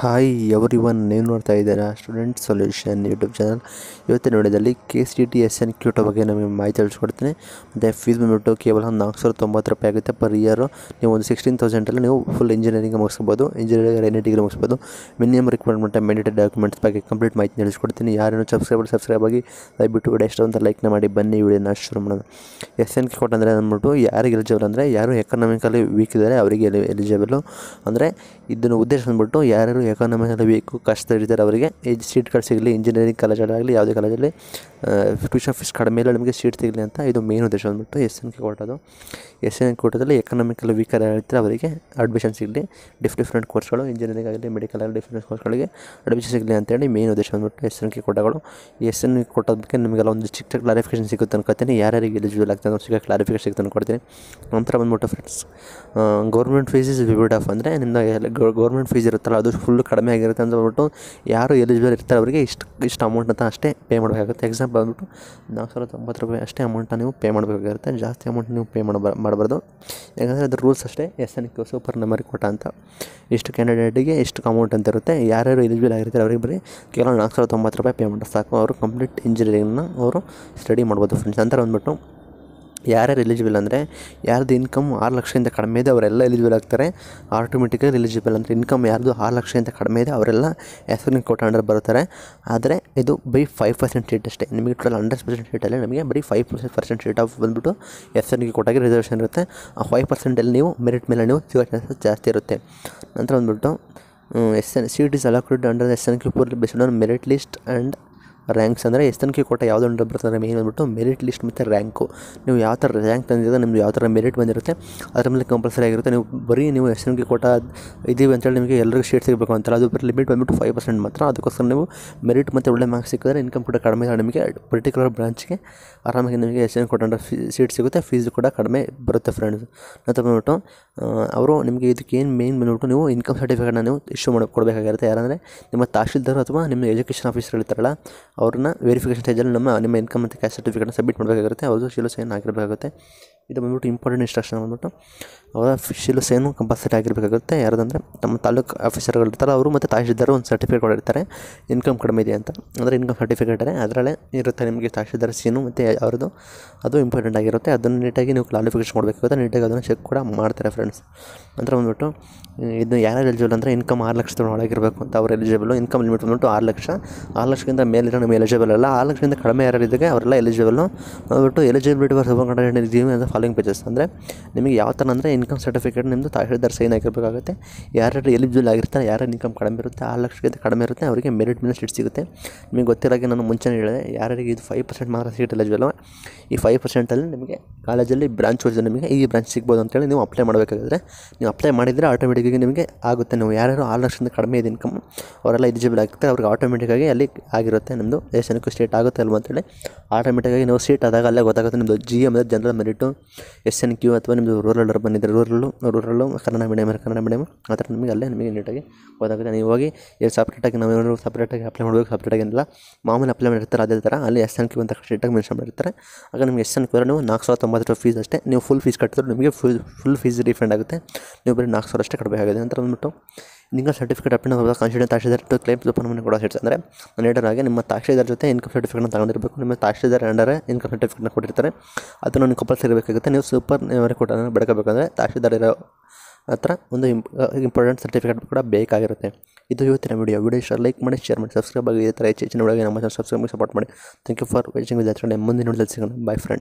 hi every one ನೀವು ನೋಡ್ತಾ ಇದ್ದೀರಾ ಸ್ಟೂಡೆಂಟ್ ಸೊಲ್ಯೂಷನ್ ಯೂಟ್ಯೂಬ್ ಚಾನಲ್ ಇವತ್ತಿನ ನೋಡಿದಲ್ಲಿ K C T S N ಕ್ಯೂಟ ಬಗ್ಗೆ ನಮಗೆ ಮಾಹಿತಿ ತಿಳಿಸ್ಕೊಡ್ತೀನಿ ಮತ್ತು ಫೀಸ್ ಬಂದುಬಿಟ್ಟು ಕೇವಲ ಒಂದು ನಾಲ್ಕು ಸಾವಿರದ ತೊಂಬತ್ತು ರೂಪಾಯಿ ಆಗುತ್ತೆ ಪರ್ ಇಯರು ನೀವು ಒಂದು ಸಿಕ್ಸ್ಟೀನ್ ತೌಸಂಡಲ್ಲಿ ನೀವು ಫುಲ್ ಇಂಜಿನಿಯರಿಂಗ್ ಮುಗಿಸ್ಬೋದು ಇಂಜಿನಿಯರಿಂಗ್ ಎನಿ ಡಿಗ್ರಿ ಮುಗಿಸ್ಬೋದು ಮಿನಿಮಮ್ ರಿಕ್ವೈರ್ಮೆಂಟ್ ಮ್ಯಾಂಡೇಟರಿ ಡಾಕ್ಯುಮೆಂಟ್ಸ್ ಬಗ್ಗೆ ಕಂಪ್ಲೀಟ್ ಮಾಹಿತಿ ತಿಳಿಸ್ಕೊಡ್ತೀನಿ ಯಾರೇನು ಸಬ್ಸ್ಕ್ರೈಬರ್ ಸಬ್ಸ್ಕ್ರೈಬ್ ಆಗಿ ದಯವಿಟ್ಟು ವಿಡಿಯೋ ಇಷ್ಟ ಅಂತ ಲೈಕ್ನ ಮಾಡಿ ಬನ್ನಿ ವಿಡಿಯೋನ ಶುರು ಮಾಡೋಣ ಎಸ್ ಎನ್ ಕೋಟ್ ಅಂದರೆ ಅಂದ್ಬಿಟ್ಟು ಯಾರಿಗೆ ಎಲಿಜಿಬಲ್ ಅಂದರೆ ಯಾರು ಎಕನಾಮಿಕಲಿ ವೀಕ್ ಇದ್ದಾರೆ ಅವರಿಗೆ ಎಲಿಜಿಬಲು ಅಂದರೆ ಇದನ್ನು ಉದ್ದೇಶ ಬಂದ್ಬಿಟ್ಟು ಯಾರ್ಯಾರು ಎಕಾನಮಿಕಲಿ ವೀಕು ಕಷ್ಟ ಇರ್ತಾರೆ ಅವರಿಗೆ ಈ ಸೀಟ್ಗಳು ಸಿಗಲಿ ಇಂಜಿನಿಯರಿಂಗ್ ಕಾಲೇಜಲ್ಲಾಗಲಿ ಯಾವುದೇ ಕಾಲೇಜಲ್ಲಿ ಟ್ಯೂಷನ್ ಫೀಸ್ ಕಡಿಮೆ ಇಲ್ಲ ನಿಮಗೆ ಸೀಟ್ ಸಿಗಲಿ ಅಂತ ಇದು ಮೇನ್ ಉದ್ದೇಶ ಬಂದ್ಬಿಟ್ಟು ಎಸ್ ಎನ್ ಕೆ ಕೊಟ್ಟದು ಎಸ್ ಎನ್ ಕೋಟದಲ್ಲಿ ಎಕನಾಮಿಕಲ್ ವೀಕರ್ ಇರ್ತಾರೆ ಅವರಿಗೆ ಅಡ್ಮಿಷನ್ ಸಿಗಲಿ ಡಿಫ್ ಡಿಫ್ರೆಂಟ್ ಕೋರ್ಸ್ಗಳು ಇಂಜಿನಿಯರಿಂಗ್ ಆಗಲಿ ಮೆಡಿಕಲ್ ಆಗಲಿ ಡಿಫ್ರೆಂಟ್ ಕೋರ್ಸ್ಗಳಿಗೆ ಅಡ್ಮಿಷನ್ ಸಿಗಲಿ ಅಂತೇಳಿ ಮೇನ್ ಉದ್ದೇಶ ಬಂದ್ಬಿಟ್ಟು ಎಸ್ ಎನ್ ಕೆ ಕೋಟಗಳು ಎಸ್ ಎನ್ ಕೊಟ್ಟದ ಬಗ್ಗೆ ನಿಮಗೆಲ್ಲ ಒಂದು ಚಿಕ್ಕ ಚಿಕ್ಕ ಕ್ಲಾರಿಫಿಕೇಷನ್ ಸಿಗುತ್ತೆ ಅನ್ಕೋತೀನಿ ಯಾರ್ಯಾರಿಗೆ ಎಲಿಜಿಬಲ್ ಆಗ್ತದೆ ಅನ್ನೋ ಚಿಕ್ಕ ಕ್ಲಾರಿಫಿಕೇಷನ್ ಸಿಗುತ್ತೆ ಕೊಡ್ತೀನಿ ನಂತರ ಬಂದ್ಬಿಟ್ಟು friends government fees is vivid of ಅಂದರೆ ನಿಮ್ಮದು ಗೌರ್ಮೆಂಟ್ ಫೀಸ್ ಇರುತ್ತಲ್ಲ ಅದು ಫುಲ್ ಕಡಿಮೆ ಆಗಿರುತ್ತೆ ಅಂತ ಹೇಳ್ಬಿಟ್ಟು ಯಾರು ಎಲಿಜಿಬಲ್ ಇರ್ತಾರೆ ಅವರಿಗೆ ಇಷ್ಟು ಇಷ್ಟು ಅಮೌಂಟ್ ಅಂತ ಅಷ್ಟೇ ಪೇ ಮಾಡಬೇಕಾಗುತ್ತೆ ಎಕ್ಸಾಂಪಲ್ ಬಂದ್ಬಿಟ್ಟು ನಾಲ್ಕು ಸಾವಿರದ ತೊಂಬತ್ತು ರೂಪಾಯಿ ಅಷ್ಟೇ ಅಮೌಂಟನ್ನು ನೀವು ಪೇ ಮಾಡಬೇಕಾಗಿರುತ್ತೆ ಜಾಸ್ತಿ ಅಮೌಂಟ್ ನೀವು ಪೇ ಮಾಡಬಾರ ಮಾಡಬಾರ್ದು ಯಾಕಂದರೆ ಅದ್ರ ರೂಲ್ಸ್ ಅಷ್ಟೇ S N Q super number ಕೊಟ್ಟ ಅಂತ ಇಷ್ಟು ಕ್ಯಾಂಡಿಡೇಟಿಗೆ ಇಷ್ಟು ಅಮೌಂಟ್ ಅಂತ ಇರುತ್ತೆ ಯಾರ್ಯಾರು ಎಲಿಜಿಬಲ್ ಆಗಿರ್ತಾರೆ ಅವರಿಗೆ ಬರೀ ಕೇವಲ ನಾಲ್ಕು ಸಾವಿರದ ತೊಂಬತ್ತು ರೂಪಾಯಿ ಪೇ ಮಾಡಿದ್ರೆ ಸಾಕು ಅವರು ಕಂಪ್ಲೀಟ್ ಇಂಜಿನಿಯರಿಂಗ್ನ ಅವರು ಸ್ಟಡಿ ಮಾಡ್ಬೋದು ಫ್ರೆಂಡ್ಸ್ ನಂತರ ಬಂದ್ಬಿಟ್ಟು ಯಾರ್ಯಾರು ಎಲಿಜಿಬಲ್ ಅಂದರೆ ಯಾರ್ದು ಇನ್ಕಮ್ ಆರು ಲಕ್ಷದಿಂದ ಕಡಿಮೆ ಇದೆ ಅವರೆಲ್ಲ ಎಲಿಜಿಬಲ್ ಆಗ್ತಾರೆ ಆಟೋಮೆಟಿಕಲಿ ಎಲಿಜಿಬಲ್ ಅಂದರೆ ಇನ್ಕಮ್ ಯಾರ್ದು ಆರು ಲಕ್ಷದಿಂದ ಕಡಿಮೆ ಇದೆ ಅವರೆಲ್ಲ ಎಸ್ ಎನ್ ಕೋಟ ಅಂಡರ್ ಬರ್ತಾರೆ ಆದರೆ ಇದು ಬೈ ಫೈವ್ ಪರ್ಸೆಂಟ್ ಸೀಟ್ ಅಷ್ಟೇ ನಿಮಗೆ ಟೋಟಲ್ ಹಂಡ್ರೆಡ್ ಪರ್ಸೆಂಟ್ ಸೀಟಲ್ಲಿ ನಮಗೆ ಬರೀ five percent percent seat of ಬಂದುಬಿಟ್ಟು ಎಸ್ ಎನ್ಗೆ ಕೊಟ್ಟಾಗಿ ರಿಸರ್ವೇಷನ್ ಇರುತ್ತೆ ಆ ಫೈವ್ ಪರ್ಸೆಂಟಲ್ಲಿ ನೀವು ಮೆರಿಟ್ ಮೇಲೆ ನೀವು ಸಿಗೋ ಚಾನ್ಸಸ್ ಜಾಸ್ತಿ ಇರುತ್ತೆ ನಂತರ ಬಂದುಬಿಟ್ಟು S N seat is allocated under S N Q poor based on merit list and ranks ಅಂದರೆ ಎಸ್ ಎನ್ ಕ್ಯೂ ಕೊಟ್ಟ ಯಾವುದು ಅಂಡರ್ ಬರ್ತದೆ ಮೇನ್ ಬಂದ್ಬಿಟ್ಟು ಮೆರಿಟ್ ಲಿಸ್ಟ್ ಮತ್ತು ರ್ಯಾಂಕು ನೀವು ಯಾವ ಥರ ರ್ಯಾಂಕ್ ತಂದಿದೆ ನಿಮ್ದು ಯಾವ ಥರ ಮೆರಿಟ್ ಬಂದಿರುತ್ತೆ ಅದ್ರ ಮೇಲೆ ಕಂಪಲ್ಸರಿ ಆಗಿರುತ್ತೆ ನೀವು ಬರೀ ನೀವು ಎಸ್ ಎನ್ ಕ್ಯೂ ಕೊಟ್ಟ ಇದೀವಿ ಅಂತೇಳಿ ನಿಮಗೆ ಎಲ್ಲರಿಗೂ ಶೀಟ್ ಸಿಗಬೇಕು ಅಂತಲ್ಲ ಅದು ಬರೀ ಲಿಮಿಟ್ ಬಂದ್ಬಿಟ್ಟು ಫೈವ್ ಪರ್ಸೆಂಟ್ ಮಾತ್ರ ಅದಕ್ಕೋಸ್ಕರ ನೀವು ಮೆರಿಟ್ ಮತ್ತು ಒಳ್ಳೆ ಮಾರ್ಕ್ಸ್ ಸಿಕ್ಕಿದ್ರೆ ಇನ್ಕಮ್ ಕೂಡ ಕಡಿಮೆ ಇದೆ ನಿಮಗೆ ಪರ್ಟಿಕ್ಯುಲರ್ ಬ್ರಾಂಚ್ಗೆ ಆರಾಮಾಗಿ ನಿಮಗೆ ಎಸ್ ಎನ್ ಕೊಟ್ಟ ಅಂಡರ್ ಫೀ ಸೀಟ್ ಸಿಗುತ್ತೆ ಫೀಸ್ ಕೂಡ ಕಡಿಮೆ ಬರುತ್ತೆ ಫ್ರೆಂಡ್ಸ್ ನಂತರ ಬಂದ್ಬಿಟ್ಟು ಅವರು ನಿಮಗೆ ಇದಕ್ಕೆ ಏನು ಮೇನ್ ಬಂದ್ಬಿಟ್ಟು ನೀವು ಇನ್ಕಮ್ ಸರ್ಟಿಫಿಕೇಟ್ನ ನೀವು ಇಶ್ಯೂ ಮಾಡಿ ಕೊಡಬೇಕಾಗಿರುತ್ತೆ ಯಾರಂದರೆ ನಿಮ್ಮ ತಹಶೀಲ್ದಾರ್ ಅಥವಾ ನಿಮ್ಮ ಎಜುಕೇಷನ್ ಆಫೀಸರ್ ಇರ್ತಾರಲ್ಲ ಅವ್ರನ್ನ ವೆರಿಫಿಕೇಷನ್ ಸ್ಟೇಜಲ್ಲಿ ನಮ್ಮ ನಿಮ್ಮ ಇನ್ಕಮ್ ಮತ್ತು ಕ್ಯಾಸ್ಟ್ ಸರ್ಟಿಫಿಕೇಟ್ನ ಸಬ್ಮಿಟ್ ಮಾಡಬೇಕಾಗುತ್ತೆ ಅವ್ರದ್ದು ಶಿಲು ಸೈನ್ ಆಗಿರಬೇಕಾಗುತ್ತೆ ಇದು ಬಂದ್ಬಿಟ್ಟು ಇಂಪಾರ್ಟೆಂಟ್ ಇನ್ಸ್ಟ್ರಕ್ಷನ್ ಬಂದ್ಬಿಟ್ಟು ಅವರ ಶಿಲು ಸೈನು ಕಂಪಲ್ಸರಿ ಆಗಿರಬೇಕಾಗುತ್ತೆ ಯಾರ್ದಂದರೆ ನಮ್ಮ ತಾಲೂಕು ಆಫೀಸರ್ಗಳು ಇರ್ತಾರೆ ಅವರು ಮತ್ತು ತಹಶೀಲ್ದಾರ್ ಒಂದು ಸರ್ಟಿಫಿಕೇಟ್ ಕೊಡಿರ್ತಾರೆ ಇನ್ಕಮ್ ಕಡಿಮೆ ಇದೆ ಅಂತ ಅಂದರೆ ಇನ್ಕಮ್ ಸರ್ಟಿಫಿಕೇಟ್ ಅದರಲ್ಲೇ ಇರುತ್ತೆ ನಿಮಗೆ ತಹಶೀಲ್ದಾರ್ ಸೀನು ಮತ್ತು ಅವ್ರದ್ದು ಅದು ಇಂಪಾರ್ಟೆಂಟ್ ಆಗಿರುತ್ತೆ ಅದನ್ನು ನೀಟಾಗಿ ನೀವು ಕ್ಲಾರಿಫಿಕೇಷನ್ ಮಾಡಬೇಕಾಗುತ್ತೆ ನೀಟಾಗಿ ಅದನ್ನು ಚೆಕ್ ಕೂಡ ಮಾಡ್ತಾರೆ ಫ್ರೆಂಡ್ಸ್ ನಂತರ ಬಂದ್ಬಿಟ್ಟು ಇದು ಯಾರ್ಯಾರು ಎಲಿಜಿಬಲ್ ಅಂದರೆ ಇನ್ಕಮ್ ಆರು ಲಕ್ಷದ ಒಳಗಿರಬೇಕು ಅಂತ ಅವ್ರು ಎಲಿಜಿಬಲು ಇನ್ಕಮ್ ಲಿಮಿಟ್ ಬಂದ್ಬಿಟ್ಟು ಆರು ಲಕ್ಷ ಆರು ಲಕ್ಷಕ್ಕಿಂತ ಮೇಲಿರೋ ನಮಗೆ ಎಲಿಜಿಬಲ್ ಅಲ್ಲ ಆರು ಲಕ್ಷದಿಂದ ಕಡಿಮೆ ಯಾರು ಇದ್ದಾಗ ಅವರೆಲ್ಲ ಎಲಿಜಿಬಲು ಬಂದ್ಬಿಟ್ಟು ಎಲಿಜಿಬಿಲಿಟಿ ಫಾರ್ ಸಬ್ ಇದ್ದೀವಿ ಅಂತ ಫಾಲೋಯಿಂಗ್ ಪೇಜಸ್ ಅಂದರೆ ನಿಮಗೆ ಯಾವ ಥರ ಅಂದರೆ ಇನ್ಕಮ್ ಸರ್ಟಿಫಿಕೇಟ್ ನಿಮ್ಮದು ತಹಶೀಲ್ದಾರ್ ಸೈನ್ ಆಗಿರಬೇಕಾಗುತ್ತೆ ಯಾರ್ಯಾರು ಎಲಿಜಿಬಲ್ ಆಗಿರ್ತಾರೆ ಯಾರು ಇನ್ಕಮ್ ಕಡಿಮೆ ಇರುತ್ತೆ ಆರು ಲಕ್ಷಕ್ಕಿಂತ ಕಡಿಮೆ ಇರುತ್ತೆ ಅವರಿಗೆ ಮೆರಿಟ್ ಮೇಲೆ ಸೀಟ್ ಸಿಗುತ್ತೆ ನಿಮಗೆ ಗೊತ್ತಿರೋಗೆ ನಾನು ಮುಂಚೆನೇ ಹೇಳಿದೆ ಯಾರಿಗೆ ಇದು ಫೈವ್ ಪರ್ಸೆಂಟ್ ಮಾತ್ರ ಸೀಟ್ ಎಲಿಜಿಬಲ್ ಈ ಫೈವ್ ಪರ್ಸೆಂಟಲ್ಲಿ ನಿಮಗೆ ಕಾಲೇಜಲ್ಲಿ ಬ್ರಾಂಚ್ ವೈಸ್ ನಿಮಗೆ ಈ ಬ್ರಾಂಚ್ ಸಿಗ್ಬೋದು ಅಂತೇಳಿ ನೀವು ಅಪ್ಲೈ ಮಾಡಬೇಕಾದ್ರೆ ನೀವು ಅಪ್ಲೈ ಮಾಡಿದರೆ ಆಟೋಮೆಟಿಕ್ಕಾಗಿ ನಿಮಗೆ ಆಗುತ್ತೆ ನೀವು ಯಾರ್ಯಾರು ಆರು ಲಕ್ಷದಿಂದ ಕಡಿಮೆ ಇದೆ ಇನ್ಕಮ್ ಅವರೆಲ್ಲ ಎಲಿಜಿಬಲ್ ಆಗ್ತಾರೆ ಅವ್ರಿಗೆ ಆಟೋಮೆಟಿಕ್ಕಾಗಿ ಅಲ್ಲಿ ಆಗಿರುತ್ತೆ ನಿಮ್ಮದು ದೇಶನಕ್ಕೂ ಸ್ಟೇಟ್ ಆಗುತ್ತೆ ಅಲ್ವ ಅಂತೇಳಿ ಆಟೋಮೆಟಿಕ್ಕಾಗಿ ನೀವು ಸೀಟ್ ಆದಾಗ ಅಲ್ಲೇ ಗೊತ್ತಾಗುತ್ತೆ ನಿಮ್ಮದು ಜಿ ಎಮ್ ಅಂದರೆ general merit S N Q ಅಥವಾ ನಿಮ್ಮದು ರೂರಲ್ ಅರ್ಬನ್ ಇದ್ದರೆ ರೂರಲ್ಲು ರೂರಲ್ಲು ಕನ್ನಡ ಮೀಡಿಯಮ್ ಕನ್ನಡ ಮೀಡಿಯಮ್ ಆ ಥರ ನಿಮಗೆ ಅಲ್ಲೇ ನಿಮಗೆ ನೀಟಾಗಿ ಗೊತ್ತಾಗುತ್ತೆ ನೀವು ಹೋಗಿ ಏನು ಸಪ್ರೇಟಾಗಿ ನಾವು ಸಪ್ರೇಟಾಗಿ ಅಪ್ಲೈ ಮಾಡಬೇಕು ಸಪ್ರೇಟಾಗಿ ಏನಿಲ್ಲ ಮಾಮೂಲಿ ಅಪ್ಲೈ ಮಾಡಿರ್ತಾರೆ ಅದೇ ಥರ ಅಲ್ಲಿ ಎಸ್ ಎನ್ ಕ್ಯೂ ಅಂತ ಸ್ಟ್ರೇಟಾಗಿ ಮೆನ್ಷನ್ ಮಾಡಿರ್ತಾರೆ ಆಗ ನಿಮಗೆ ಎಸ್ ಎನ್ ಕ್ಯೂ ನೀವು ನಾಲ್ಕು ಸಾವಿರದ ತೊಂಬತ್ತು ರೂಪಾಯಿ ಫೀಸ್ ಅಷ್ಟೇ ನೀವು ಫುಲ್ ಫೀಸ್ ಕಟ್ಟಿದ್ರೆ ನಿಮಗೆ ಫುಲ್ ಫುಲ್ ಫೀಸ್ ರಿಫಂಡ್ ಆಗುತ್ತೆ ನೀವು ಬರೀ ನಾಲ್ಕು ಸಾವಿರ ಅಷ್ಟೇ ಕಟ್ಟಬೇಕಾಗಿದೆ ನಂತರ ಬಂದ್ಬಿಟ್ಟು ಇನ್ಕಮ್ ಸರ್ಟಿಫಿಕೇಟ್ ಅಪ್ಲೈ ಮಾಡಬೇಕು ಕಾನ್ಸ್ಟಿಟ್ಯೂಟ್ ತಹಶೀಲ್ದಾರ್ ಟು ಕ್ಲೈಮ್ ಸುಪರ್ಮನೆ ಕೊಡೋ ಸೀಟ್ಸ್ ಅಂದರೆ ನಾನು ಹೇಳಿದಾಗೆ ನಿಮ್ಮ ತಹಶೀಲ್ದಾರ್ ಜೊತೆ ಇನ್ಕಮ್ ಸರ್ಟಿಫಿಕೇಟ್ನ ತಗೊಂಡಿರಬೇಕು ನಿಮ್ಮ ತಹಶೀಲ್ದಾರ್ ಅಂಡರ್ ಇನ್ಕಮ್ ಸರ್ಟಿಫಿಕೇಟ್ನ ಕೊಟ್ಟಿರ್ತಾರೆ ಅದನ್ನು ನೀವು ಕಂಪಲ್ಸರಿ ಬೇಕಾಗುತ್ತೆ ನೀವು ಸೂಪರ್ ಕೊಟ್ಟ ಬಡ್ಕೋಬೇಕಂದ್ರೆ ತಹಶೀಲ್ದಾರ್ ಇರೋ ಹತ್ರ ಒಂದು ಇಂಪಾರ್ಟೆಂಟ್ ಸರ್ಟಿಫಿಕೇಟ್ ಕೂಡ ಬೇಕಾಗಿರುತ್ತೆ ಇದು ಇವತ್ತಿನ ವಿಡಿಯೋ ವಿಡಿಯೋ ಇಷ್ಟ ಲೈಕ್ ಮಾಡಿ ಶೇರ್ ಮಾಡಿ ಸಬ್ಸ್ಕ್ರೈಬ್ ಆಗಿ ಈ ಥರ ಹೆಚ್ಚು ಹೆಚ್ಚಿನ ವಿಡಿಯೋಗೆ ನಮ್ಮ ಚಾನಲ್ ಸಬ್ಸ್ಕ್ರೈಬ್ ಸಪೋರ್ಟ್ ಮಾಡಿ thank you for watching with ಮುಂದಿನ ವಿಡಿಯೋದಲ್ಲಿ ಸಿಗೋಣ ಬೈ ಫ್ರೆಂಡ್